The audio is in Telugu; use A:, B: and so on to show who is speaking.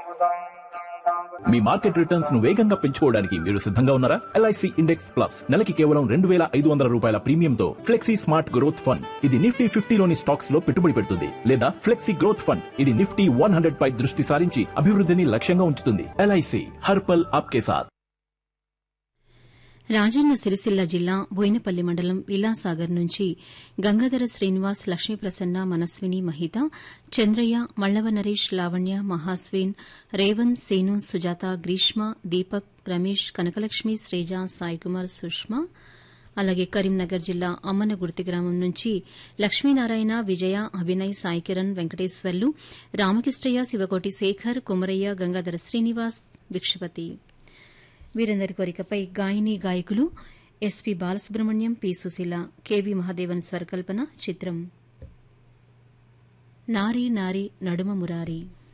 A: మీ మార్కెట్ రిటర్న్స్ ను వేగంగా పెంచుకోవడానికి మీరు సిద్ధంగా ఉన్నారా ఎల్ఐసి ఇండెక్స్ ప్లస్ నెలకి కేవలం రెండు వేల ఐదు వందల రూపాయల ప్రీమియంతో ఫ్లెక్సీ స్మార్ట్ గ్రోత్ ఫండ్ ఇది నిఫ్టీ ఫిఫ్టీలోని స్టాక్స్ లో పెట్టుబడి పెడుతుంది లేదా ఫ్లెక్సీ గ్రోత్ ఫండ్ ఇది నిఫ్టీ వన్ హండ్రెడ్ పై దృష్టి సారించి అభివృద్ధిని లక్ష్యంగా ఉంచుతుంది ఎల్ఐసి హర్పల్ ఆప్కే సాథ్
B: రాజన్న సిరిసిల్ల జిల్లా బోయినపల్లి మండలం విలాసాగర్ నుంచి గంగాధర శ్రీనివాస్ లక్ష్మీప్రసన్న మనస్విని మహిత చంద్రయ్య మళ్లవ నరేష్ లావణ్య మహాస్విన్ రేవంత్ సేను సుజాత గ్రీష్మ దీపక్ రమేష్ కనకలక్ష్మి శ్రీజ సాయికుమార్ సుష్మా అలాగే కరీంనగర్ జిల్లా అమ్మనగుర్తి గ్రామం నుంచి లక్ష్మీనారాయణ విజయ అభినయ్ సాయికిరణ్ వెంకటేశ్వర్లు రామకృష్ణయ్య శివకోటి శేఖర్ కుమరయ్య గంగాధర శ్రీనివాస్ భిక్షపతి వీరందరి కోరికపై గాయని గాయకులు S P Balasubrahmanyam P Susheela K V Mahadevan స్వరకల్పన చిత్రం నారీ నారీ నడుమ మురారి